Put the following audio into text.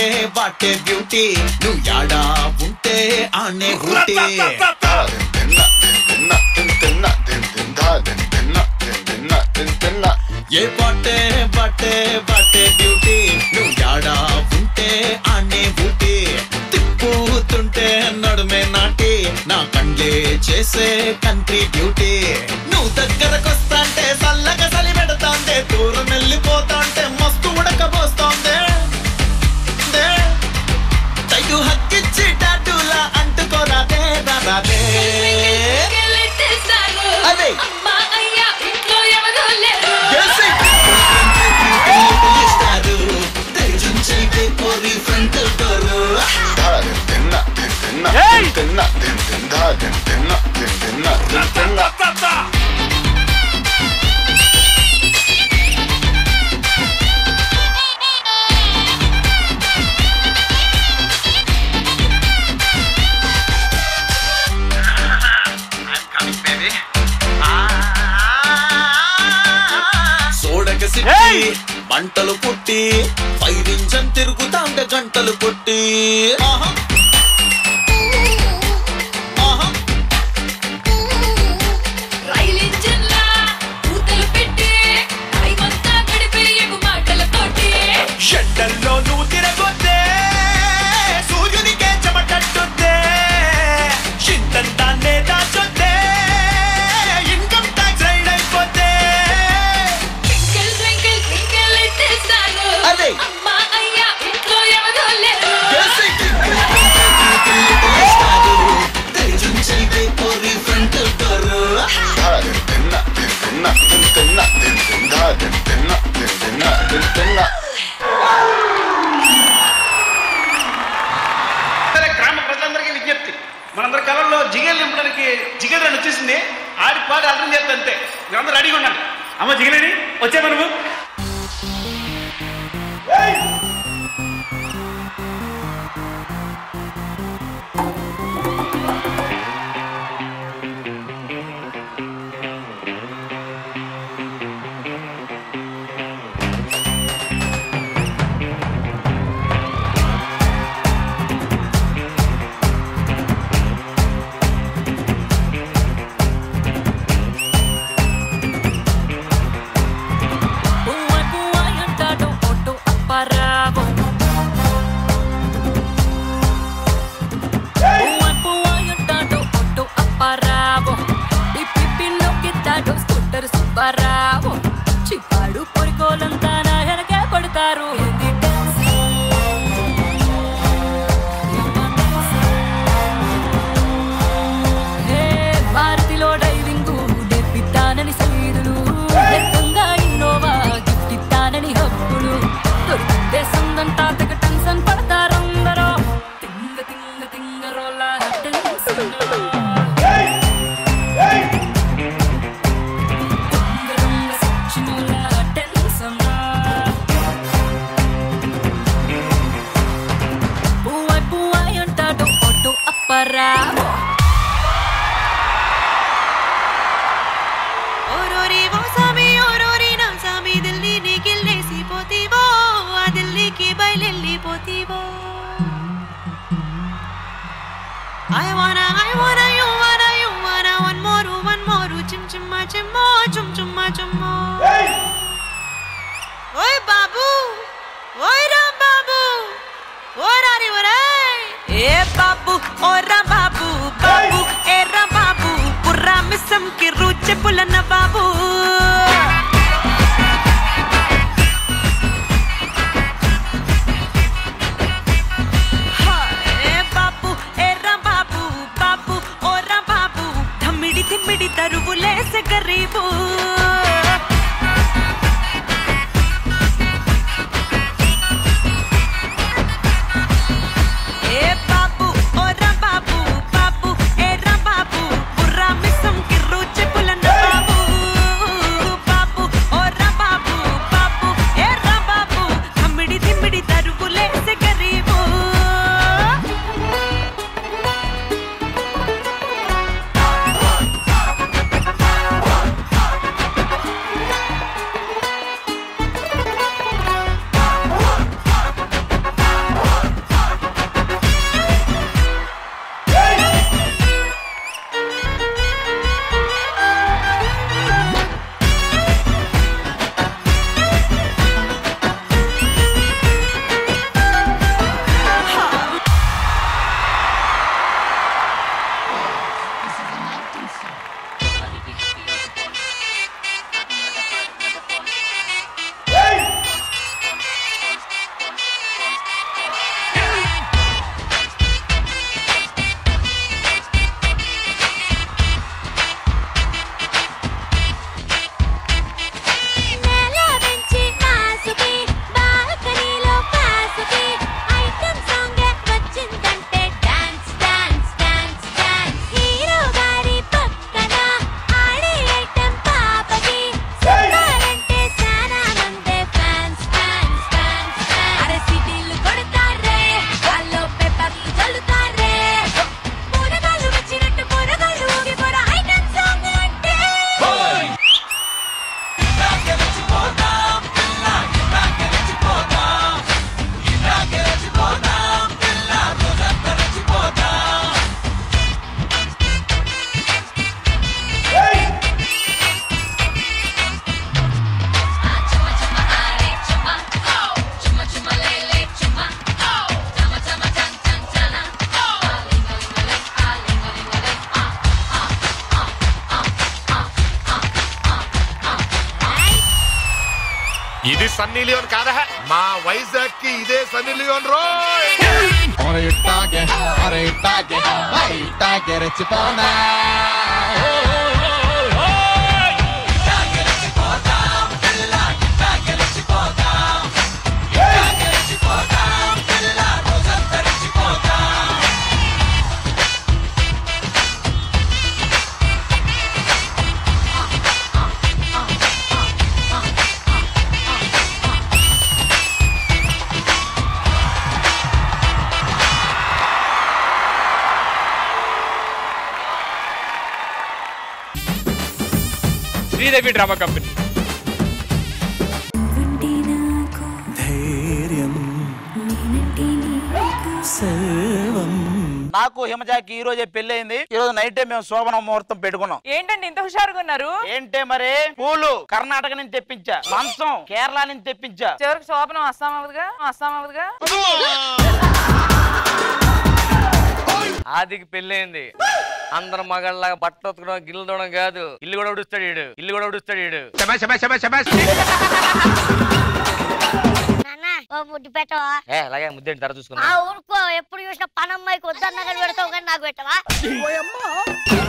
What a beauty నువ్వు యాడా ఉంటే ఆనే ఊటీ ఏ బాటే బాటే బాటే బ్యూటీ నువ్వు యాడా ఉంటే ఆనే ఊటీ తిప్పుతుంటే నడుమే నాటి నా కండ్లే చేసే కంట్రీ బ్యూటీ నువ్వు దగ్గరకొస్తాంటే చల్లగా చలి పెడతాందే దూరం వెళ్ళిపోతాంటే మస్తు ఉడకబోస్తోందే దే. తైటు హక్కిచ్చి టాటూలా అంటుకోరాదే రాదే అదే. Yes, it ఇస్తారు తెరిచుంచి కోరి ఫ్రంట్ డోరు సోడక సిట్టి మంటలు పుట్టి ఫైర్ ఇంజన్ తిరుగుతాండే గంటలు పుట్టి ఆహా. ఆహా. ఎండల్లో నువ్వు తిరగొద్దే సూర్యునికే చెమటట్టుద్దే చింతంతాన్నే దాచొద్దే ఇన్కమ్ ట్యాక్స్ రైడ్ అయిపోతే అదే. తెరిచుంచి కోరి ఫ్రంట్ డోరు సరే గ్రామ ప్రజలందరికీ విజ్ఞప్తి మనందరి కళల్లో జిగేలు నింపడానికి జిగేలు అని వచ్చేసింది ఆడి పాడి అర్థం చేస్తే అంతే మీరందరూ రెడీగా ఉండండి అమ్మ జిగలేని వచ్చే మనము సుబ్బారావు చిప్పాడు పొరికోలంతా నా వెనకే కొడతారు ఏంది హే భారతిలో డ్రైవింగ్ నేర్పిస్తానని సైదులు ఎక్కంగా ఇన్నోవా గిఫ్ట్ ఇస్తానని హక్కులు దొరికితే సందంతా తెగ టెన్షన్ పడతారందరూ తింగ తింగ తింగరోలా టెన్షన్ తింగరంగ సచ్చినోలా టెన్షన్ పువ్వాయ్ పువ్వాయ్ అంటాడు ఆటో అప్పరావో ఓరోరి ఓ సామి ఓరోరి నా సామి దిల్లీ నీకిల్లేసి పోతీవో ఆ ఢిల్లీకి బయలెళ్ళిపోతీవో I wanna, I wanna, you wanna, you wanna, one more, one more, chim chimma chimmo, chum chumma chummo. ఓయ్ బాబు ఓయ్ రామ్ బాబు ఓరారి ఒరేయ్ ఏ బాబు ఓరా బాబు బాబు ఏరా బాబు పుర్రా మిస్సం కి రుచి పులన్న బాబు హా, ఏ బాబు ఏరా బాబు బాబు ఓరా బాబు ధమ్మిడి తిమ్మిడి తరువులేసే గరీబు ఏ బాబు ఓరా బాబు బాబు ఏరా బాబు బుర్రా మిస్సం కి రుచి పులన్న బాబు బాబు ఓరా బాబు బాబు ఏరా బాబు హమ్మిడి దిమ్మిడి తరువులేసే గరీబు ఇది సన్నీ లియోన్ కాదా మా వైజాగ్ కి ఇదే సన్నీ లియోన్ రోయ్ అరే ఇట్టాగే అరే ఇట్టాగే ఇట్టాగే రెచ్చిపోనా శ్రీదేవి డ్రామా కంపెనీ నువ్వంటే నాకు ధైర్యం నేనంటే నీకు సర్వం నాకు హిమజాకి ఈ రోజే పెళ్ళయింది ఈ రోజు నైట్ మేము శోభన ముహూర్తం పెట్టుకున్నాం ఏంటండి ఇంత హుషారుగా ఉన్నారు ఏంటే మరి పూలు కర్ణాటక నుంచి తెప్పించా మంచం కేరళ నుంచి తెప్పించా చివరికి శోభనం అస్సాం అవదుగా అస్సాం అవదుగా ఆదికి పెళ్ళైంది అందరు మగాళ్ళగా బట్టలు ఉతకడం గిల్లు తోవడం కాదు ఇల్లు కూడా ఉడుస్తాడు ఈడు ఇల్లు కూడా ఉడుస్తాడు ఈడు నాన్న ఓ ముద్దు పెట్టవా ఏ అలాగే ముద్దేంటి తర చూసుకున్నా ఆ ఊరుకో ఎప్పుడు చూసినా పనమ్మాయికి వద్దన్నా కానీ పెడతావు కానీ నాకు పెట్టవా